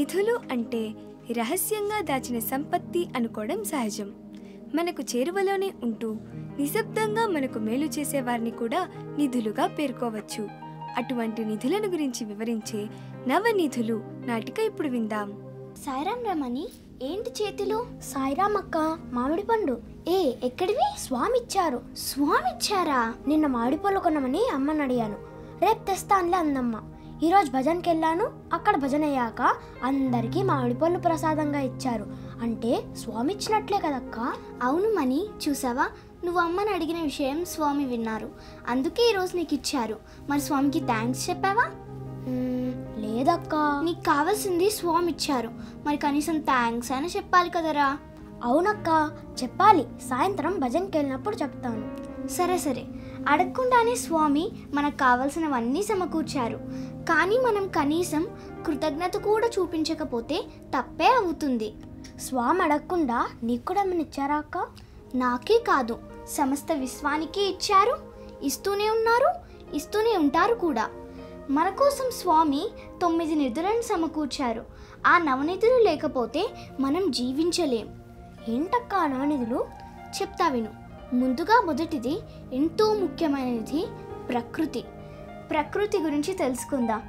నిధులు అంటే రహస్యంగా దాచిన సంపత్తి అనుకోవడం సహజం మనకు చేరువలోనే ఉంటూ నిశ్శబ్దంగా మనకు మేలు చేసే వారిని కూడా నిధులుగా పేర్కోవచ్చు అటువంటి నిధులను గురించి వివరించే నవనిధులు నాటిక ఇప్పుడు విందాం సాయిరాం రమణి ఏంటి చేతిలో సాయిరాం అక్క మామిడి పండు ఏ ఎక్కడివి స్వామి ఇచ్చారు స్వామి ఇచ్చారా నిన్న మామిడి పళ్ళు కొనమని అమ్మని అడిగాను రేపు తెస్తానులే అందమ్మ ఈరోజు భజన్కి వెళ్ళాను అక్కడ భజన అయ్యాక అందరికీ మామిడి పళ్ళు ప్రసాదంగా ఇచ్చారు అంటే స్వామి ఇచ్చినట్లే కదక్క అవును మని చూసావా నువ్వు అమ్మని అడిగిన విషయం స్వామి విన్నారు అందుకే ఈరోజు నీకు ఇచ్చారు మరి స్వామికి థ్యాంక్స్ చెప్పావా లేదక్క నీకు కావాల్సింది స్వామి ఇచ్చారు మరి కనీసం థ్యాంక్స్ అని చెప్పాలి కదరా అవునక్క చెప్పాలి సాయంత్రం భజన్కి వెళ్ళినప్పుడు చెప్తాను సరే సరే అడగకుండానే స్వామి మనకు కావలసినవన్నీ సమకూర్చారు కానీ మనం కనీసం కృతజ్ఞత కూడా చూపించకపోతే తప్పే అవుతుంది స్వామి అడగకుండా నీకు కూడా ఏమైనా ఇచ్చారా అక్క నాకే కాదు సమస్త విశ్వానికి ఇచ్చారు ఇస్తూనే ఉన్నారు ఇస్తూనే ఉంటారు కూడా మన కోసం స్వామి తొమ్మిది నిధులను సమకూర్చారు ఆ నవనిధులు లేకపోతే మనం జీవించలేం ఏంటక్క ఆ నవనిధులు చెప్తా విను ముందుగా మొదటిది ఎంతో ముఖ్యమైన నిధి ప్రకృతి ప్రకృతి గురించి తెలుసుకుందాం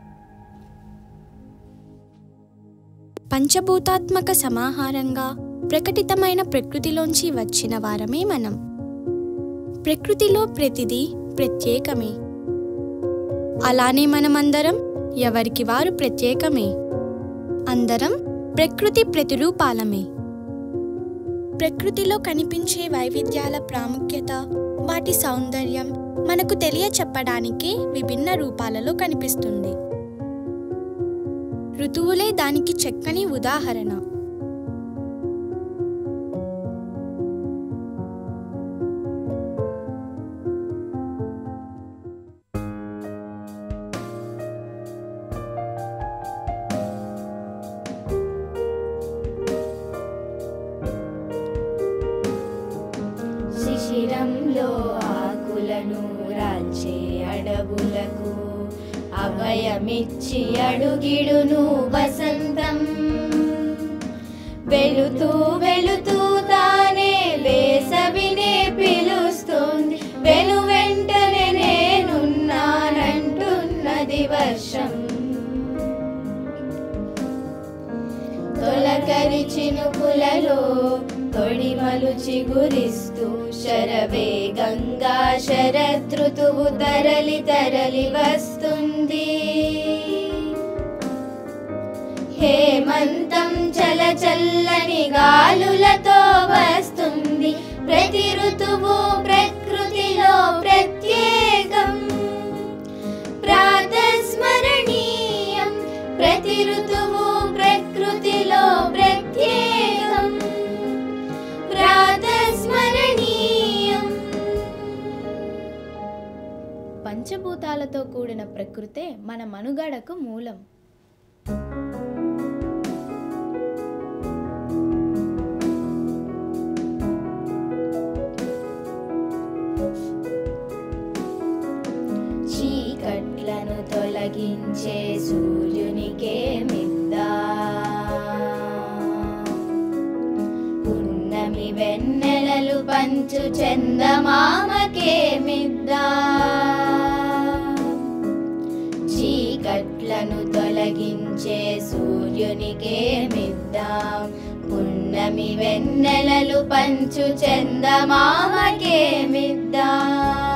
పంచభూతాత్మక సమాహారంగా ప్రకటితమైన ప్రకృతిలోంచి వచ్చిన వారమే మనం ప్రకృతిలో ప్రతిదీ ప్రత్యేకమే అలానే మనమందరం ఎవరికి వారు ప్రత్యేకమే అందరం ప్రకృతి ప్రతిరూపాలమే ప్రకృతిలో కనిపించే వైవిధ్యాల ప్రాముఖ్యత వాటి సౌందర్యం మనకు తెలియచెప్పడానికి విభిన్న రూపాలలో కనిపిస్తుంది ఋతువులే దానికి చక్కని ఉదాహరణ శిశిరంలో ఆకులను రాల్చే అడవులకు అభయమిచ్చి అడుగిడును వసంతం వెళుతూ వెళుతూ తానే వేసవినే పిలుస్తుంది వెను వెంటనే నేనున్నానంటున్నది వర్షం తొలకరి చినుకులలో తొడిమలు చిగురిస్తూ శరవేగంగా శరదృతువు తరలి తరలి వస్తుంది హేమంతం చల చల్లని గాలులతో వస్తుంది ప్రతి ఋతువు ప్రకృతిలో ప్రత్యేకం ప్రాతస్మరణీయం ప్రతి ఋతువు ప్రకృతిలో ప్రత్యేకం ప్రాతస్మరణీయం పంచభూతాలతో కూడిన ప్రకృతే మన మనుగడకు మూలం చీకట్లను తొలగించే సూర్యునికే మిద్దా పున్నమి వెన్నెలలు పంచు చందమామకే మిద్దా చీకట్లను తొలగించే సూర్యునికే మిద్దాం పున్నమి వెన్నెలలు పంచు చందమామకే మిద్దాం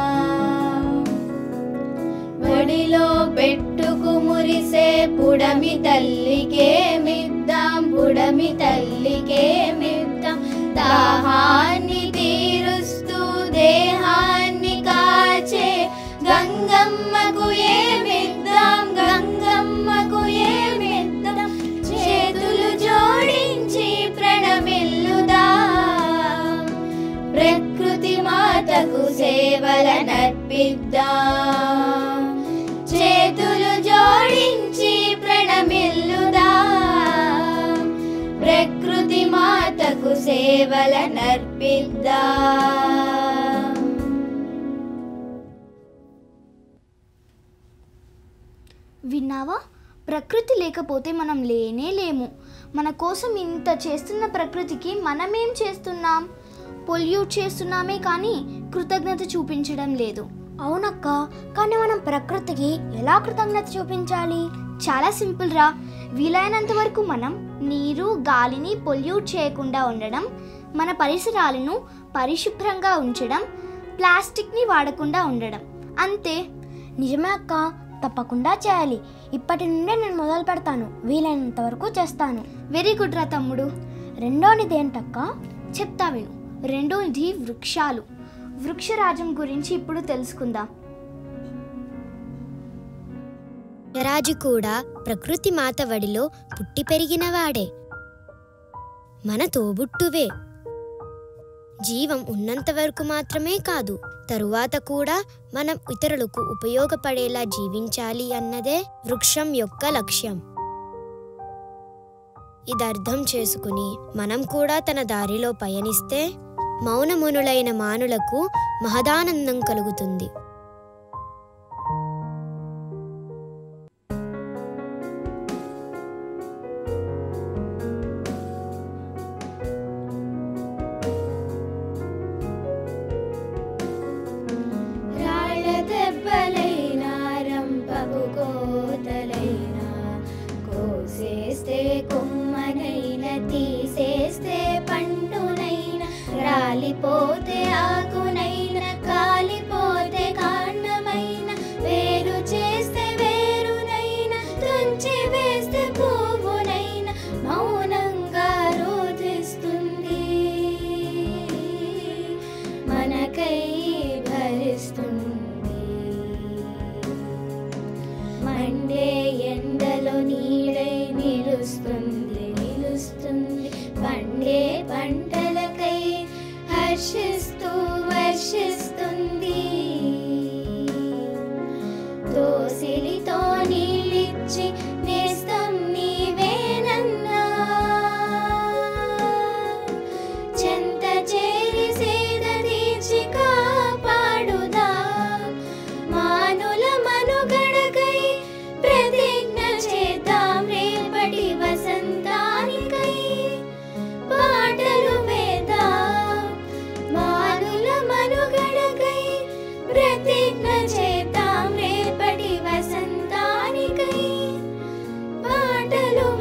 ఒడిలో పెట్టుకు మురిసే పుడమి తల్లికే మిద్దాం పుడమి తల్లికే మిద్దాం దాహాన్ని తీరుస్తూ దేహాన్ని కాచే గంగమ్మకు ఏమిద్దాం గంగమ్మకు ఏమిద్దాం చేతులు జోడించి ప్రణమిల్లుదాం ప్రకృతి మాతకు సేవలనర్పిద్దాం చేతులు జోడించి ప్రణమిల్లుదాం ప్రకృతి మాతకు సేవలనర్పిద్దాం విన్నావా ప్రకృతి లేకపోతే మనం లేనే లేము మన కోసం ఇంత చేస్తున్న ప్రకృతికి మనమేం చేస్తున్నాం పొల్యూట్ చేస్తున్నామే కానీ కృతజ్ఞత చూపించడం లేదు అవునక్క కానీ మనం ప్రకృతికి ఎలా కృతజ్ఞత చూపించాలి చాలా సింపుల్ రా వీలైనంత వరకు మనం నీరు గాలిని పొల్యూట్ చేయకుండా ఉండడం మన పరిసరాలను పరిశుభ్రంగా ఉంచడం ప్లాస్టిక్ని వాడకుండా ఉండడం అంతే నిజమే అక్క తప్పకుండా చేయాలి ఇప్పటి నుండే నేను మొదలు పెడతాను వీలైనంత వరకు చేస్తాను వెరీ గుడ్ రా తమ్ముడు రెండోనిది ఏంటక్క చెప్తా విను రెండోది వృక్షాలు వృక్షరాజం గురించి ఇప్పుడు తెలుసుకుందాం రాజు కూడా ప్రకృతి మాత వడిలో పుట్టి పెరిగినవాడే మన తోబుట్టువే జీవం ఉన్నంత వరకు మాత్రమే కాదు తరువాత కూడా మనం ఇతరులకు ఉపయోగపడేలా జీవించాలి అన్నదే వృక్షం యొక్క లక్ష్యం ఇది అర్థం చేసుకుని మనం కూడా తన దారిలో పయనిస్తే మౌనమునులైన మానులకు మహదానందం కలుగుతుంది రాళ్ళ దెబ్బలైనా రంపపు కోతలైనా కోసేస్తే కొమ్మనైన తీసేస్తే పండునైన రాలిపోతే ఆకునైన కాలిపోతే కాండమైన వేరు చేస్తే వేరునైన తుంచి వేస్తే పువ్వునైన మౌనంగా రోధిస్తుంది మనకై భరిస్తుంది మండే ఎండలో నీడై నిలుస్తుంది నిలుస్తుంది పండే పంటలకై హర్షిస్తూ వర్షిస్తుంది దోసిలితో నీళ్ళిచ్చి నేస్తం నీవేనన్నా చెంత చేరి సేద తీర్చి కాపాడుదా మానుల మనుగడకై ప్రతిజ్ఞ చేద్దాం రేపటి వసంతానికై పాటలు వేద్దాం మానుల మనుగడకై ప్రతిజ్ఞ చేద్దాం రేపటి వసంతానికై పాటలు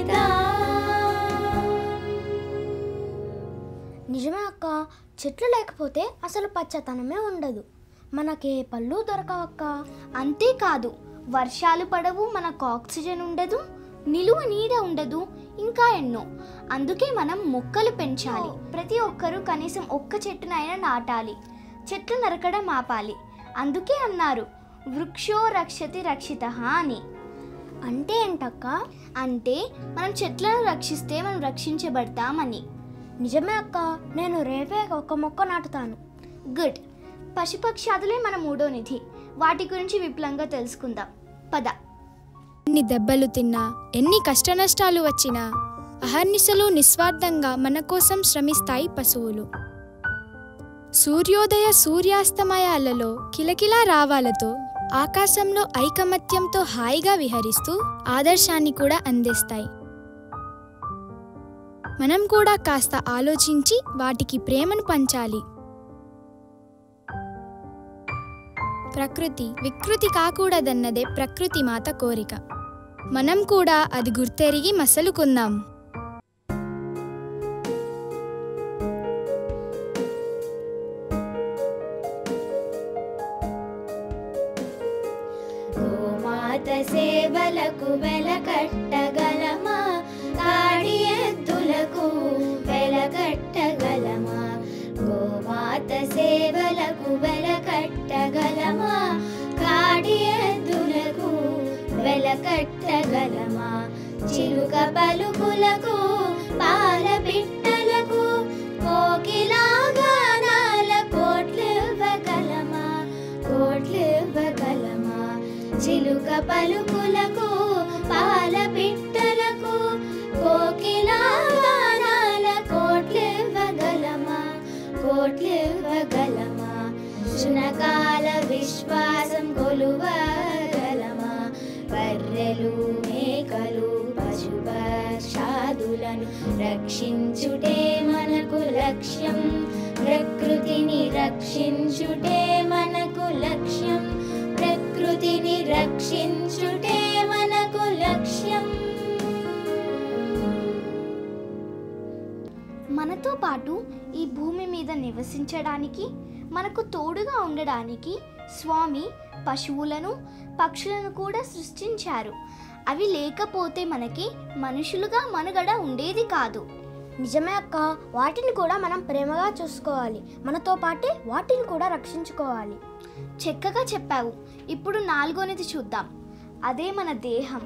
వేద్దాం నిజమే అక్క చెట్లు లేకపోతే అసలు పచ్చతనమే ఉండదు మనకే పళ్ళు దొరకవక్క అంతేకాదు వర్షాలు పడవు మనకు ఆక్సిజన్ ఉండదు నిలువ నీడ ఉండదు ఇంకా ఎన్నో అందుకే మనం మొక్కలు పెంచాలి ప్రతి ఒక్కరూ కనీసం ఒక్క చెట్టునైనా నాటాలి చెట్లు నరకడం ఆపాలి అందుకే అన్నారు వృక్షో రక్షతి రక్షిత అని అంటే ఏంటక్క అంటే మనం చెట్లను రక్షిస్తే మనం రక్షించబడతామని నిజమే అక్క నేను రేపే ఒక మొక్క నాటుతాను గుడ్ పశుపక్షాదులే మన మూడో నిధి వాటి గురించి విపులంగా తెలుసుకుందాం పద ఎన్ని దెబ్బలు తిన్నా ఎన్ని కష్టనష్టాలు వచ్చినా అహర్నిశలు నిస్వార్థంగా మన కోసం శ్రమిస్తాయి పశువులు సూర్యోదయ సూర్యాస్తమయాలలో కిలకిలా రావాలతో ఆకాశంలో ఐకమత్యంతో హాయిగా విహరిస్తూ ఆదర్శాన్ని కూడా అందిస్తాయి మనం కూడా కాస్త ఆలోచించి వాటికి ప్రేమను పంచాలి ప్రకృతి వికృతి కాకూడదన్నదే ప్రకృతి మాత కోరిక మనం కూడా అది గుర్తెరిగి మసలుకుందాం గోమాత సేవలకు వెలకట్టగలమా కాడి ఎద్దులకు వెలకట్టగలమా గోమాత సేవలకు వెలకట్టగలమా కాడి ఎద్దులకు వెలకట్టగలమా చిలుక పలుకులకు పాల పిట్టలకు కోకిలాగానాల కోట్లివ్వగలమా కోట్లివ్వగలమా చిలుక పలుకులకు పాల పిట్టలకు కోకిలాగానాల కోట్లివ్వగలమా కోట్లివ్వగలమా శునకాల విశ్వాసం కొలువగలమా బర్రెలు మే పశువులను రక్షించుటే మనకు లక్ష్యం ప్రకృతిని రక్షించుటే మనకు లక్ష్యం ప్రకృతిని రక్షించుటే మనకు లక్ష్యం మనతో పాటు ఈ భూమి మీద నివసించడానికి మనకు తోడుగా ఉండడానికి స్వామి పశువులను పక్షులను కూడా సృష్టించారు అవి లేకపోతే మనకి మనుషులుగా మనుగడ ఉండేది కాదు నిజమే అక్క వాటిని కూడా మనం ప్రేమగా చూసుకోవాలి మనతో పాటే వాటిని కూడా రక్షించుకోవాలి చక్కగా చెప్పావు ఇప్పుడు నాలుగోనిది చూద్దాం అదే మన దేహం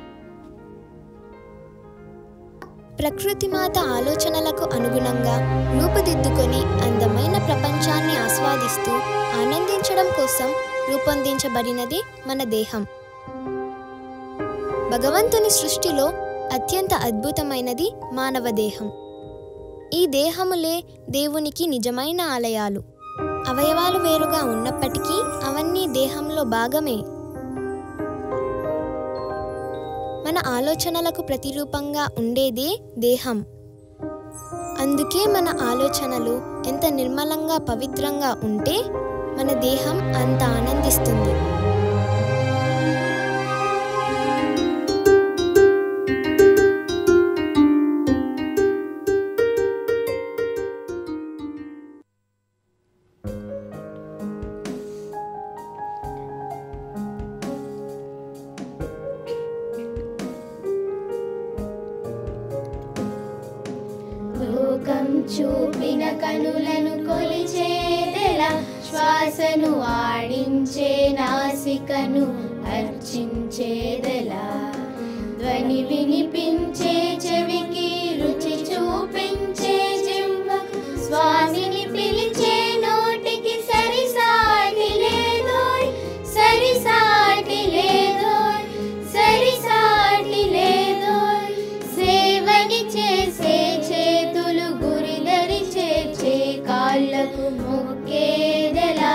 ప్రకృతి మాత ఆలోచనలకు అనుగుణంగా రూపుదిద్దుకొని అందమైన ప్రపంచాన్ని ఆస్వాదిస్తూ ఆనందించడం కోసం రూపొందించబడినది మన దేహం భగవంతుని సృష్టిలో అత్యంత అద్భుతమైనది మానవ దేహం ఈ దేహములే దేవునికి నిజమైన ఆలయాలు అవయవాలు వేరుగా ఉన్నప్పటికీ అవన్నీ దేహంలో భాగమే మన ఆలోచనలకు ప్రతిరూపంగా ఉండేదే దేహం అందుకే మన ఆలోచనలు ఎంత నిర్మలంగా పవిత్రంగా ఉంటే మన దేహం అంత ఆనందిస్తుంది లోకం చూపిన కనులను కొలిచేదెలా శ్వాసను ఆడించే నాసికను అర్చించేదెలా ధ్వని వినిపించే చెవికి రుచి చూపించే జింహకు స్వామిని పిలిచే నోటికి సరిసాటి లేదోయ్ సరిసాటి లేదోయ్ సరిసాటి లేదోయ్ సేవని చేసే చేతులు గురిదరి చేర్చే కాళ్ళకు మొక్కేదెలా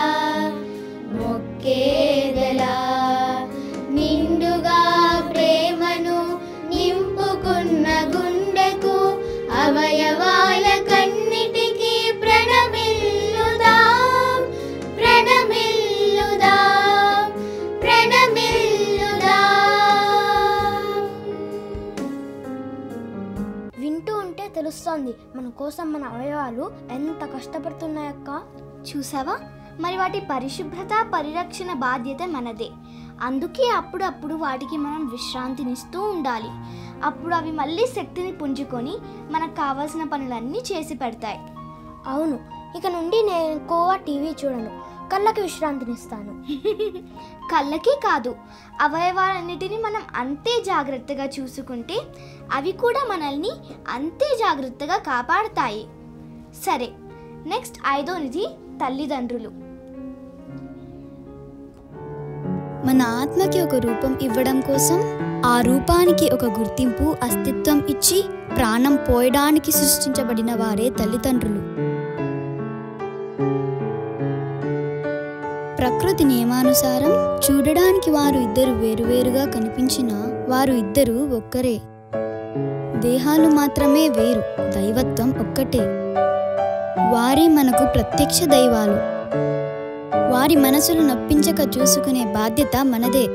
మొక్కేదెలా నిండుగా ప్రేమను నింపుకున్న గుండెకు అవయవాల కన్నిటికీ ప్రణమిల్లుదాం ప్రణమిల్లుదాం ప్రణమిల్లుదాం వింటూ ఉంటే తెలుస్తోంది మన కోసం మన అవయవాలు ఎంత కష్టపడుతున్నాయక్క చూసావా మరి వాటి పరిశుభ్రత పరిరక్షణ బాధ్యత మనదే అందుకే అప్పుడప్పుడు వాటికి మనం విశ్రాంతినిస్తూ ఉండాలి అప్పుడు అవి మళ్ళీ శక్తిని పుంజుకొని మనకు కావాల్సిన పనులన్నీ చేసి పెడతాయి అవును ఇక నుండి నేను ఎక్కువగా టీవీ చూడను కళ్ళకి విశ్రాంతినిస్తాను కళ్ళకి కాదు అవయవాలన్నిటిని మనం అంతే జాగ్రత్తగా చూసుకుంటే అవి కూడా మనల్ని అంతే జాగ్రత్తగా కాపాడుతాయి సరే నెక్స్ట్ ఐదోనిది తల్లిదండ్రులు మన ఆత్మకి ఒక రూపం ఇవ్వడం కోసం ఆ రూపానికి ఒక గుర్తింపు అస్తిత్వం ఇచ్చి ప్రాణం పోయడానికి సృష్టించబడిన వారే తల్లిదండ్రులు ప్రకృతి నియమానుసారం చూడడానికి వారు ఇద్దరు వేరువేరుగా కనిపించినా వారు ఇద్దరు ఒక్కరే దేహాలు మాత్రమే వేరు దైవత్వం ఒక్కటే వారే మనకు ప్రత్యక్ష దైవాలు వారి మనసులు నొప్పించక చూసుకునే బాధ్యత మనదే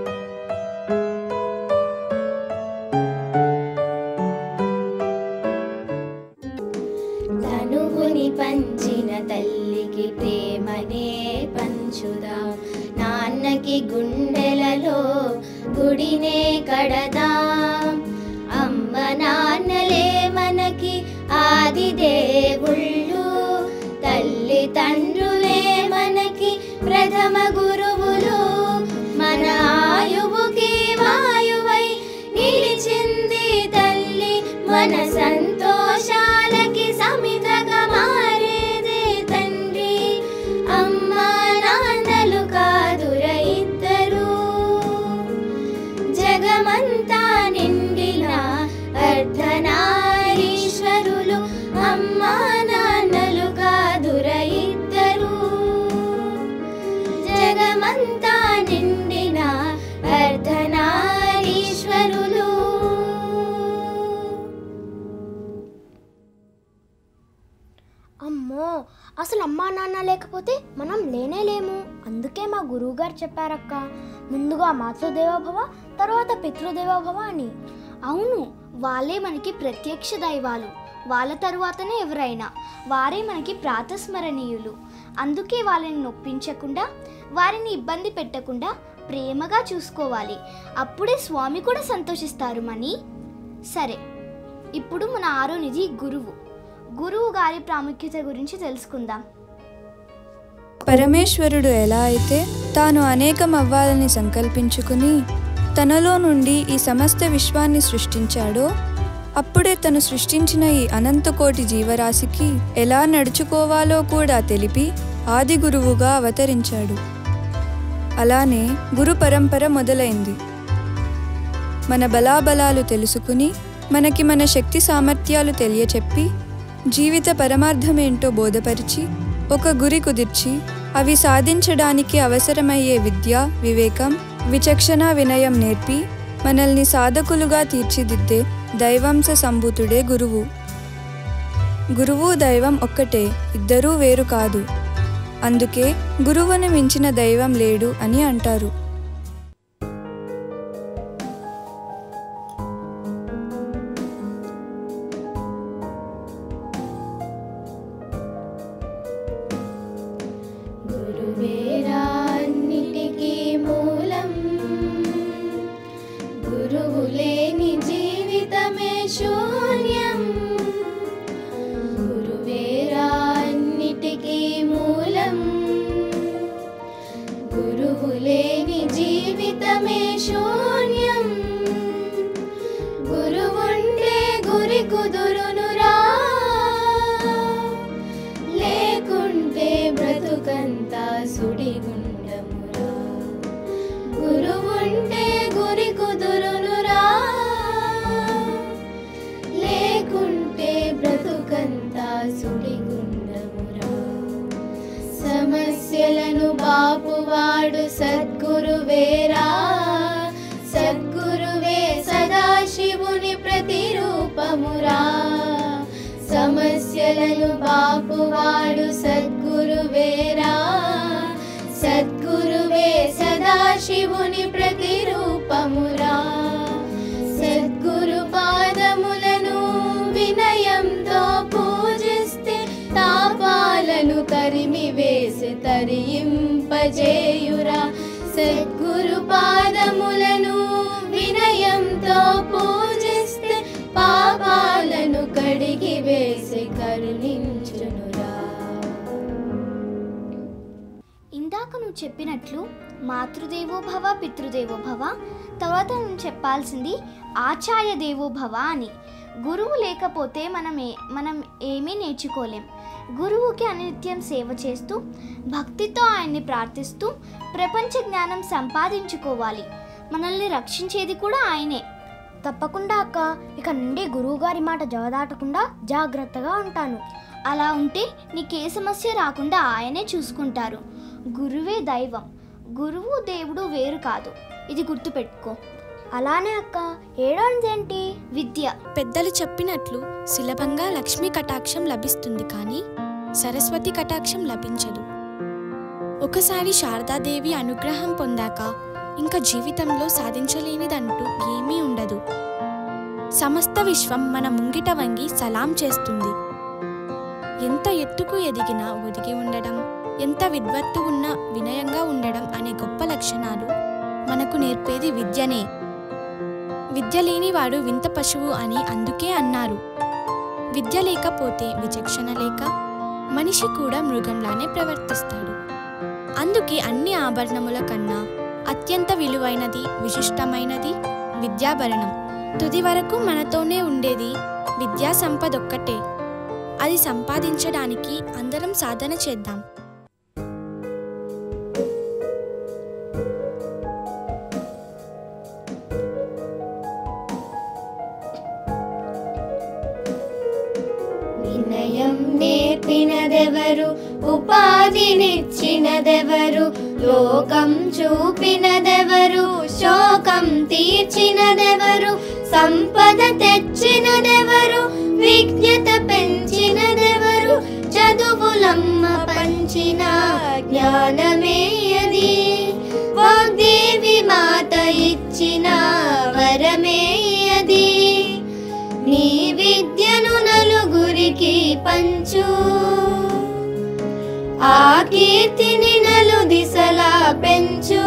తనువుని పంచిన తల్లికి ప్రేమనే పంచుదాం నాన్నకి గుండెలలో గుడినే కడదాం అమ్మ నాన్నలే మనకి ఆది దేవుళ్ళు తల్లి తండ్రులే మనకి ప్రథమ గురువులు మన ఆయువుకి వాయువై నిలిచింది తల్లి మన సంతోషాలకి సమితగా మారేదే తండ్రి అమ్మా నాన్నలు కాదుర ఇద్దరు జగమంతా నిండిన అర్ధనారీశ్వరులు అమ్మా నాన్నలు కాదుర ఇద్దరు అమ్మో అసలు అమ్మా నాన్న లేకపోతే మనం లేనే లేము అందుకే మా గురువుగారు చెప్పారక్క ముందుగా మాతృదేవోభవ తర్వాత పితృదేవోభవ అని అవును వాళ్ళే మనకి ప్రత్యక్ష దైవాలు వాళ్ళ తరువాతనే ఎవరైనా వారే మనకి ప్రాతస్మరణీయులు అందుకే వాళ్ళని నొప్పించకుండా వారిని ఇబ్బంది పెట్టకుండా ప్రేమగా చూసుకోవాలి అప్పుడే స్వామి కూడా సంతోషిస్తారు మని సరే ఇప్పుడు మన ఆరో నిధి గురువు గురువు గారి ప్రాముఖ్యత గురించి తెలుసుకుందాం పరమేశ్వరుడు ఎలా అయితే తాను అనేకం అవ్వాలని సంకల్పించుకుని తనలో నుండి ఈ సమస్త విశ్వాన్ని సృష్టించాడో అప్పుడే తను సృష్టించిన ఈ అనంతకోటి జీవరాశికి ఎలా నడుచుకోవాలో కూడా తెలిపి ఆది గురువుగా అవతరించాడు అలానే గురు పరంపర మొదలైంది మన బలాబలాలు తెలుసుకుని మనకి మన శక్తి సామర్థ్యాలు తెలియచెప్పి జీవిత పరమార్థమేంటో బోధపరిచి ఒక గురి కుదిర్చి అవి సాధించడానికి అవసరమయ్యే విద్య వివేకం విచక్షణ వినయం నేర్పి మనల్ని సాధకులుగా తీర్చిదిద్దే దైవంశ సంభూతుడే గురువు గురువు దైవం ఒక్కటే ఇద్దరూ వేరు కాదు అందుకే గురువుని మించిన దైవం లేడు అని అంటారు గురువేరాన్నిటికీ మూలం గురువు లేని జీవితమే శూన్యం గురువేరాన్నిటికీ మూలం గురువు లేని జీవితమే శూన్యం గురువుంటే గురి కుదురునురా లేకుంటే బ్రతుకంతా సుడిగుండమురా గురువుంటే గురి కుదురునురా లేకుంటే బ్రతుకంతా సుడిగుండమురా సమస్యలను బాపువాడు సద్గురువేరా సద్గురువే సదాశివుని ప్రతిరూపమురా సమస్యలను బాపువాడు సద్గురువేరా సద్గురువే సదాశివుని ప్రతిరూపమురా సద్గురు పాదములను వినయంతో పూజిస్తే తాపాలను తరిమి వేసి తరింపజేయురా సద్గురు పాదములను వినయంతో పూజిస్తే పాపాలను కడిగి వేసి కరుణించునురా ఇందాక నువ్వు చెప్పినట్లు మాతృదేవోభవ పితృదేవోభవ తర్వాత నేను చెప్పాల్సింది ఆచార్య దేవోభవ అని గురువు లేకపోతే మనం ఏ మనం ఏమీ నేర్చుకోలేం గురువుకి అనిత్యం సేవ చేస్తూ భక్తితో ఆయన్ని ప్రార్థిస్తూ ప్రపంచ జ్ఞానం సంపాదించుకోవాలి మనల్ని రక్షించేది కూడా ఆయనే తప్పకుండా అక్క ఇక నుండి గురువుగారి మాట జవదాటకుండా జాగ్రత్తగా ఉంటాను అలా ఉంటే నీకే సమస్య రాకుండా ఆయనే చూసుకుంటారు గురువే దైవం గురువు దేవుడు వేరు కాదు ఇది గుర్తుపెట్టుకో అలానే అక్క ఏడోనిదేంటి విద్య పెద్దలు చెప్పినట్లు సులభంగా లక్ష్మీ కటాక్షం లభిస్తుంది కానీ సరస్వతి కటాక్షం లభించదు ఒకసారి శారదాదేవి అనుగ్రహం పొందాక ఇంకా జీవితంలో సాధించలేనిదంటూ ఏమీ ఉండదు సమస్త విశ్వం మన ముంగిట వంగి సలాం చేస్తుంది ఎంత ఎత్తుకు ఎదిగినా ఒదిగి ఉండడం ఎంత విద్వత్తు ఉన్నా వినయంగా ఉండడం అనే గొప్ప లక్షణాలు మనకు నేర్పేది విద్యనే విద్య లేనివాడు వింత పశువు అని అందుకే అన్నారు విద్య లేకపోతే విచక్షణ లేక మనిషి కూడా మృగంలానే ప్రవర్తిస్తాడు అందుకే అన్ని ఆభరణముల కన్నా అత్యంత విలువైనది విశిష్టమైనది విద్యాభరణం తుది వరకు మనతోనే ఉండేది విద్యా సంపద ఒక్కటే అది సంపాదించడానికి అందరం సాధన చేద్దాం వినయం నేర్పినదెవరు ఉపాధినిచ్చినదెవరు లోకం చూపినదెవరు శోకం తీర్చినదెవరు సంపద తెచ్చినదెవరు విజ్ఞత పెంచినదెవరు చదువు అమ్మ పంచిన జ్ఞానమే అది వాగ్దేవి మాత ఇచ్చిన వరమే అది నీ విద్యను నలుగురికి పంచు ఆ కీర్తిని నలు దిశలా పెంచు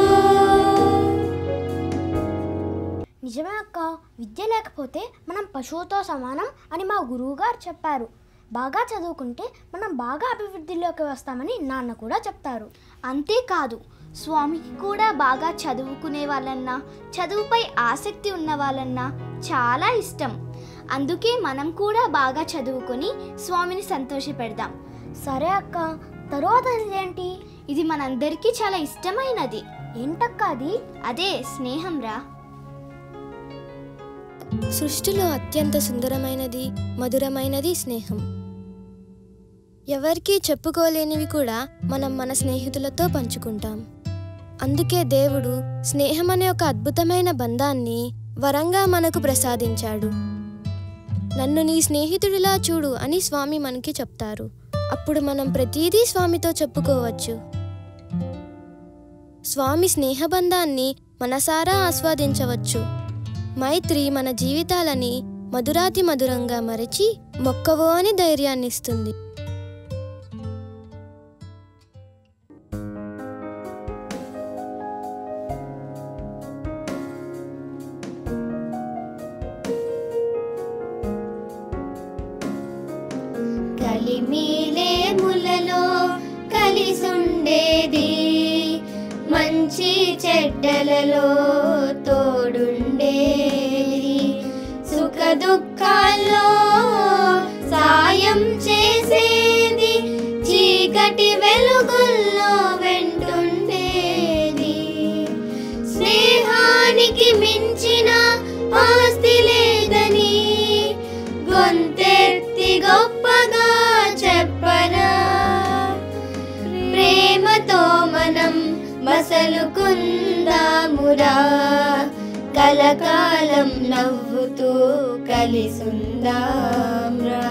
నిజమే అక్క విద్య లేకపోతే మనం పశువుతో సమానం అని మా గురువుగారు చెప్పారు బాగా చదువుకుంటే మనం బాగా అభివృద్ధిలోకి వస్తామని నాన్న కూడా చెప్తారు అంతేకాదు స్వామికి కూడా బాగా చదువుకునే వాళ్ళన్నా చదువుపై ఆసక్తి ఉన్న వాళ్ళన్నా చాలా ఇష్టం అందుకే మనం కూడా బాగా చదువుకొని స్వామిని సంతోషపెడదాం సరే అక్క తరువాత ఏంటి ఇది మనందరికీ చాలా ఇష్టమైనది ఏంటక్క అది అదే స్నేహం రా సృష్టిలో అత్యంత సుందరమైనది మధురమైనది స్నేహం ఎవరికీ చెప్పుకోలేనివి కూడా మనం మన స్నేహితులతో పంచుకుంటాం అందుకే దేవుడు స్నేహం అనే ఒక అద్భుతమైన బంధాన్ని వరంగా మనకు ప్రసాదించాడు నన్ను నీ స్నేహితుడిలా చూడు అని స్వామి మనకి చెప్తారు అప్పుడు మనం ప్రతిదీ స్వామితో చెప్పుకోవచ్చు స్వామి స్నేహబంధాన్ని మనసారా ఆస్వాదించవచ్చు మైత్రి మన జీవితాలని మధురాతి మధురంగా మరచి మొక్కవో అని ధైర్యాన్నిస్తుంది కలిమిలేములలో కలిసుండేది మంచి చెడ్డలలో తోడుండేది సుఖ దుఃఖాల్లో సాయం చేసేది చీకటి వెలుగుల్లో వెంటుండేది స్నేహానికి మించిన ఆస్తి లేదని గొంతెత్తి గొప్పగా చెప్పరా ప్రేమతో మనం మసలుకుందామురా కలకాలం నవ్వుతూ కలిసుందాంరా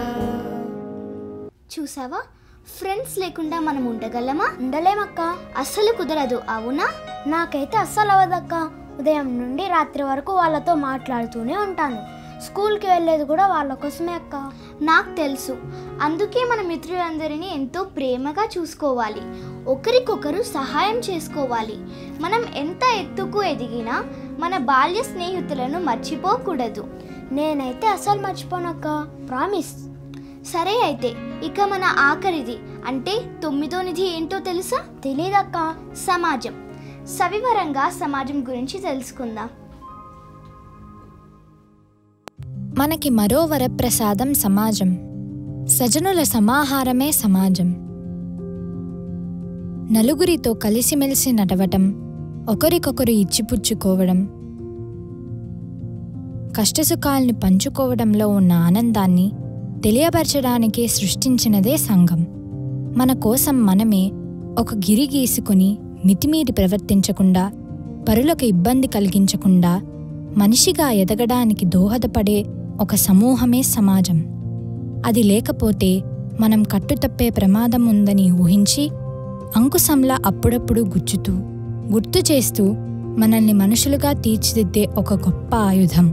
చూసావా ఫ్రెండ్స్ లేకుండా మనం ఉండగలమా ఉండలేమక్క అస్సలు కుదరదు అవునా నాకైతే అస్సలు అవ్వదక్క ఉదయం నుండి రాత్రి వరకు వాళ్ళతో మాట్లాడుతూనే ఉంటాను స్కూల్కి వెళ్ళేది కూడా వాళ్ళ కోసమే అక్క నాకు తెలుసు అందుకే మన మిత్రులందరినీ ఎంతో ప్రేమగా చూసుకోవాలి ఒకరికొకరు సహాయం చేసుకోవాలి మనం ఎంత ఎత్తుకు ఎదిగినా మన బాల్య స్నేహితులను మర్చిపోకూడదు నేనైతే అస్సలు మర్చిపోనక్క ప్రామిస్ సరే అయితే ఇక మన ఆఖరిది అంటే తొమ్మిదో నిధి ఏంటో తెలుసా తెలీదక్క సమాజం సవివరంగా సమాజం గురించి తెలుసుకుందాం మనకి మరో వరప్రసాదం సమాజం సజనుల సమాహారమే సమాజం నలుగురితో కలిసిమెలిసి నడవటం ఒకరికొకరు ఇచ్చిపుచ్చుకోవడం కష్టసుఖాల్ని పంచుకోవడంలో ఉన్న ఆనందాన్ని తెలియపరచడానికి సృష్టించినదే సంఘం మన కోసం మనమే ఒక గిరి గీసుకుని మితిమీరి ప్రవర్తించకుండా పరులకు ఇబ్బంది కలిగించకుండా మనిషిగా ఎదగడానికి దోహదపడే ఒక సమూహమే సమాజం అది లేకపోతే మనం కట్టుతప్పే ప్రమాదం ఉందని ఊహించి అంకుశంలా అప్పుడప్పుడు గుచ్చుతూ గుర్తు చేస్తూ మనల్ని మనుషులుగా తీర్చిదిద్దే ఒక గొప్ప ఆయుధం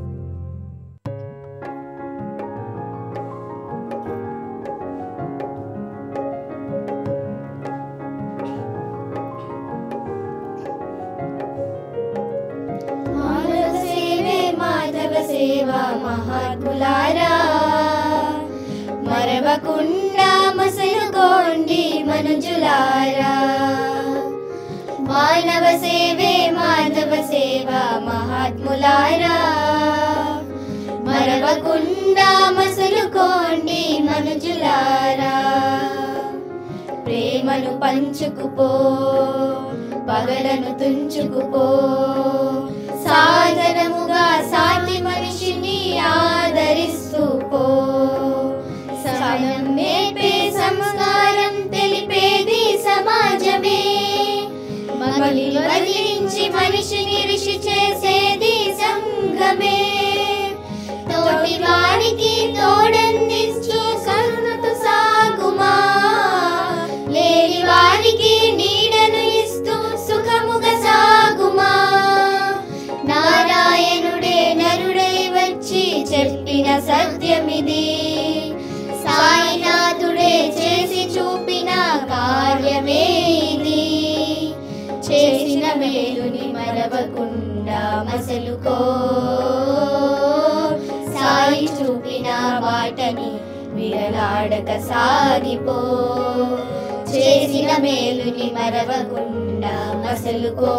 మానవ సేవే మాధవ సేవ మహాత్ములారా మరవకుండా మసలుకోండి మనుజులారా మానవ సేవే మాధవ సేవ మహాత్ములారా మరవకుండా మసలుకోండి మనుజులారా ప్రేమను పంచుకుపో పగలను తుంచుకుపో సాధనముగా సాటి మనిషిని ఆదరిస్తూ పో సహనం నేర్పే సంస్కారం తెలిపేది సమాజమే మమ్మల్ని వదిలించి మనిషిని ఋషి చేసేది సంఘమే తోటి వారికి తోడందిస్తూ కరుణతో సాగుమా మరవకుండా మసలుకో సాయి చూపిన బాటని విరలాడక సాగిపో చేసిన మేలుని మరవకుండా మసలుకో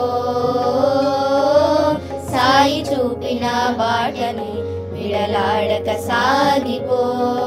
సాయి చూపిన బాటని విడలాడక సాగిపో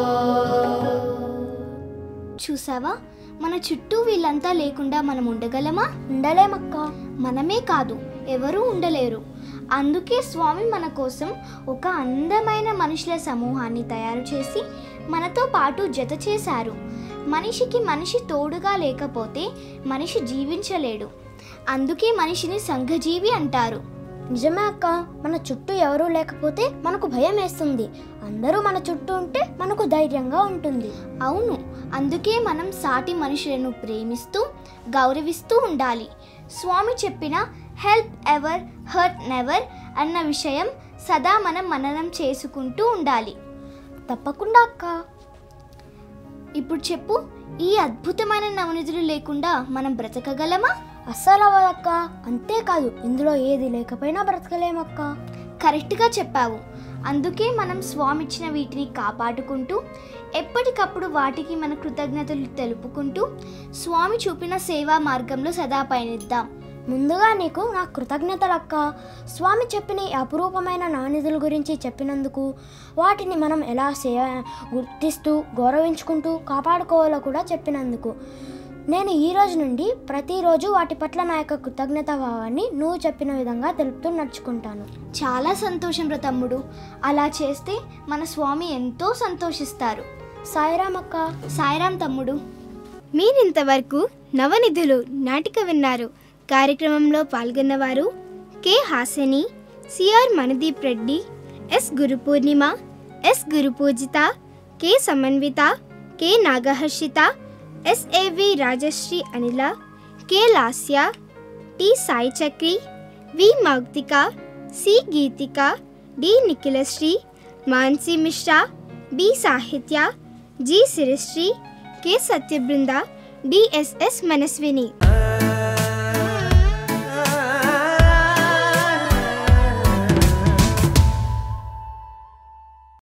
చూసావా మన చుట్టూ వీళ్ళంతా లేకుండా మనం ఉండగలమా ఉండలేమక్క మనమే కాదు ఎవరూ ఉండలేరు అందుకే స్వామి మన కోసం ఒక అందమైన మనుషుల సమూహాన్ని తయారు చేసి మనతో పాటు జత చేశారు మనిషికి మనిషి తోడుగా లేకపోతే మనిషి జీవించలేడు అందుకే మనిషిని సంఘజీవి అంటారు నిజమే అక్క మన చుట్టూ ఎవరూ లేకపోతే మనకు భయం వేస్తుంది అందరూ మన చుట్టూ ఉంటే మనకు ధైర్యంగా ఉంటుంది అవును అందుకే మనం సాటి మనుషులను ప్రేమిస్తూ గౌరవిస్తూ ఉండాలి స్వామి చెప్పిన హెల్ప్ ఎవర్ హర్ట్ నెవర్ అన్న విషయం సదా మనం మననం చేసుకుంటూ ఉండాలి తప్పకుండా అక్క ఇప్పుడు చెప్పు ఈ అద్భుతమైన నవనిధులు లేకుండా మనం బ్రతకగలమా అస్సలు అవ్వదక్క అంతేకాదు ఇందులో ఏది లేకపోయినా బ్రతకలేమక్క కరెక్ట్గా చెప్పావు అందుకే మనం స్వామి ఇచ్చిన వీటిని కాపాడుకుంటూ ఎప్పటికప్పుడు వాటికి మన కృతజ్ఞతలు తెలుపుకుంటూ స్వామి చూపిన సేవా మార్గంలో సదా పయనిద్దాం ముందుగా నీకు నా కృతజ్ఞతలు అక్క స్వామి చెప్పిన ఈ అపురూపమైన నాణ్యతల గురించి చెప్పినందుకు వాటిని మనం ఎలా సే గుర్తిస్తూ గౌరవించుకుంటూ కాపాడుకోవాలో కూడా చెప్పినందుకు నేను ఈ రోజు నుండి ప్రతిరోజు వాటి పట్ల నా యొక్క కృతజ్ఞత భావాన్ని నువ్వు చెప్పిన విధంగా తెలుపుతూ నడుచుకుంటాను చాలా సంతోషం రా తమ్ముడు అలా చేస్తే మన స్వామి ఎంతో సంతోషిస్తారు సాయిరామ్ అక్క సాయిరాం తమ్ముడు మీరింతవరకు నవనిధులు నాటిక విన్నారు కార్యక్రమంలో పాల్గొన్నవారు K Hasani CR Manadeep Reddy S Guru Purnima S Guru Pujitha K Samanvitha K Nagaharshitha SAV Rajasri Anila K Lasya T Sai Chakri V Mouktika C Geethika D Nikhilasri Mansi Mishra B Sahitya G Sirisri K Satyabrinda DSS Manaswini